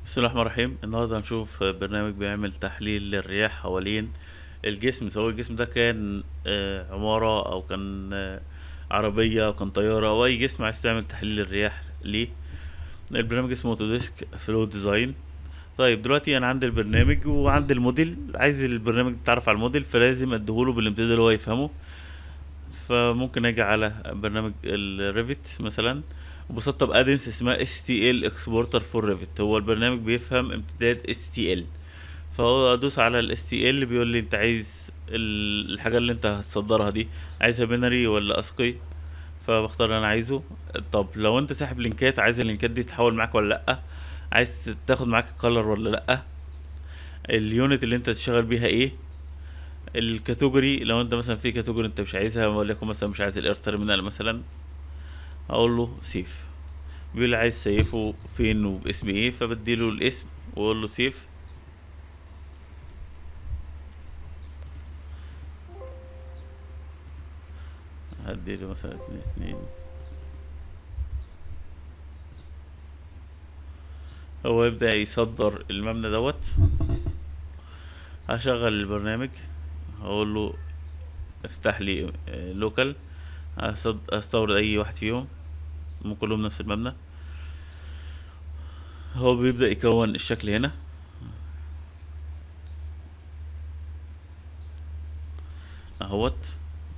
بسم الله الرحمن الرحيم النهارده هنشوف برنامج بيعمل تحليل للرياح حوالين الجسم سواء الجسم ده كان آه، عمارة أو كان آه، عربية أو كان طيارة أو أي جسم عايز تعمل تحليل الرياح ليه البرنامج اسمه اوتوديسك فلو ديزاين طيب دلوقتي أنا عندي البرنامج وعندي الموديل عايز البرنامج يتعرف على الموديل فلازم اديهوله بالامتداد اللي هو يفهمه فممكن اجي على برنامج الريفت مثلا وبسطب ادنس اسمها STL اكسبورتر فور ريفت هو البرنامج بيفهم امتداد STL فهو ادوس على ال STL بيقول لي انت عايز ال- الحاجه اللي انت هتصدرها دي عايزها بينري ولا اسقي فبختار اللي انا عايزه طب لو انت ساحب لينكات عايز اللينكات دي تتحول معاك ولا لا عايز تاخد معاك الكالر ولا لا اليونت اللي انت تشتغل بيها ايه الكاتيجوري لو انت مثلا في كاتيجوري انت مش عايزها وليكن مثلا مش عايز الاير تيرمينال مثلا اقول له سيف بيقول لي عايز سيفه فين وباسم ايه فبديله الاسم واقول له سيف هديله مثلا اتنين اتنين هو يبدأ يصدر المبنى دوت هشغل البرنامج هقول له افتح لي لوكال هستورد اي واحد فيهم هم كلهم نفس المبنى هو بيبدأ يكون الشكل هنا اهوت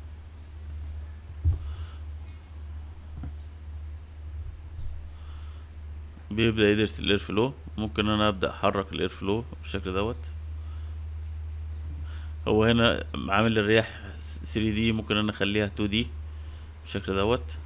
بيبدأ يدرس الاير فلو ممكن انا ابدأ احرك الاير فلو بالشكل دوت هو هنا عامل الرياح 3D ممكن انا اخليها 2D بالشكل دوت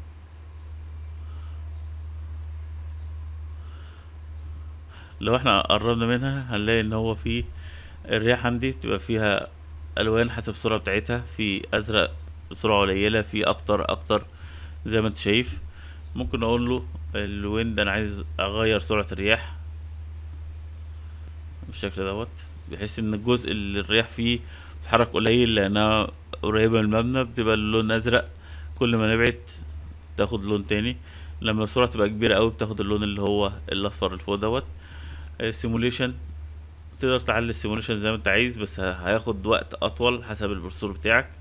لو احنا قربنا منها هنلاقي ان هو في الرياح عندي بتبقى فيها الوان حسب السرعه بتاعتها في ازرق سرعه قليله في اكتر اكتر زي ما انت شايف ممكن اقول له الويند انا عايز اغير سرعه الرياح بالشكل دوت بحيث ان الجزء اللي الرياح فيه بتتحرك قليل لانها قريبه من المبنى بتبقى اللون ازرق كل ما نبعد تاخد لون تاني لما السرعه تبقى كبيره قوي بتاخد اللون اللي هو الاصفر اللي فوق دوت سيموليشن تقدر تعلي السيموليشن زي ما انت عايز بس ه- هياخد وقت اطول حسب البروسيسور بتاعك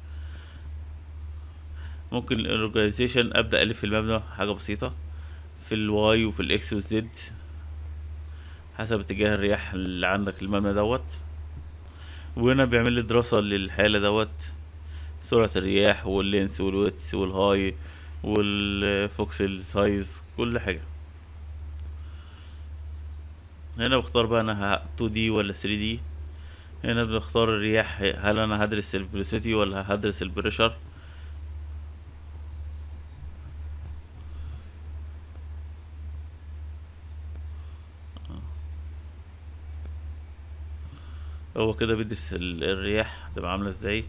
ممكن الاورجانيزيشن ابدا الف المبنى حاجه بسيطه في الواي وفي الاكس والزد حسب اتجاه الرياح اللي عندك المبنى دوت وهنا بيعمل لي دراسه للحاله دوت سرعه الرياح واللينس والويتس والهاي والفوكسل سايز كل حاجه هنا بختار بقى انا ه- 2D ولا 3D هنا بنختار الرياح هل انا هدرس الفيلوسيتي ولا هدرس البريشر هو كده بيدرس ال- الرياح تبقى عاملة ازاي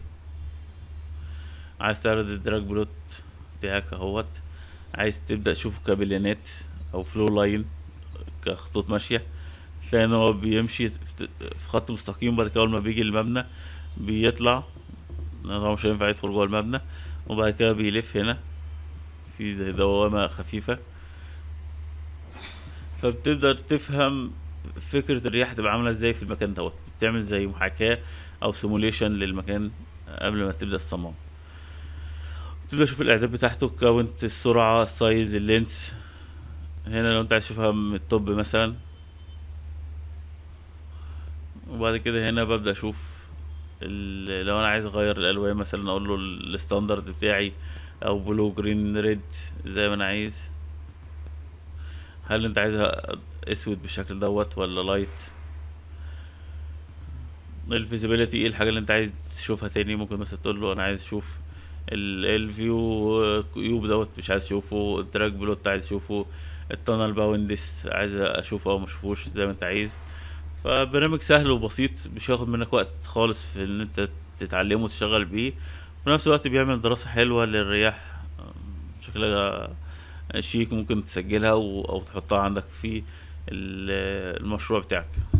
عايز تعرض الدراج بلوت بتاعك اهوت عايز تبدأ تشوف كابلينات او فلو لاين كخطوط ماشية تلاقي ان هو بيمشي في في خط مستقيم بعد كده اول ما بيجي المبنى بيطلع لأن هو مش هينفع يدخل جوه المبنى وبعد كده بيلف هنا في زي دوامة خفيفة فبتبدأ تفهم فكرة الرياح تبقى عاملة ازاي في المكان دوت بتعمل زي محاكاة او سيموليشن للمكان قبل ما تبدأ الصمام تبدأ تشوف الإعداد بتاعته كاونت السرعة السايز اللينس هنا لو انت عايز تشوفها من التوب مثلا وبعد كده هنا ببدأ اشوف ال- لو انا عايز اغير الالوان مثلا اقول له الستاندرد بتاعي او بلو جرين ريد زي ما انا عايز هل انت عايزها اسود بالشكل دوت ولا لايت الفيزيبيليتي ايه الحاجه اللي انت عايز تشوفها تاني ممكن مثلا تقول له انا عايز اشوف الفيو كيوب دوت مش عايز اشوفه الدراج بلوت عايز اشوفه التانل باوندس عايز اشوفه او مشوفوش زي ما انت عايز فبرنامج سهل وبسيط مش هياخد منك وقت خالص في ان انت تتعلمه وتشتغل بيه في نفس الوقت بيعمل دراسة حلوة للرياح شكلها شيك ممكن تسجلها و- او تحطها عندك في ال- المشروع بتاعك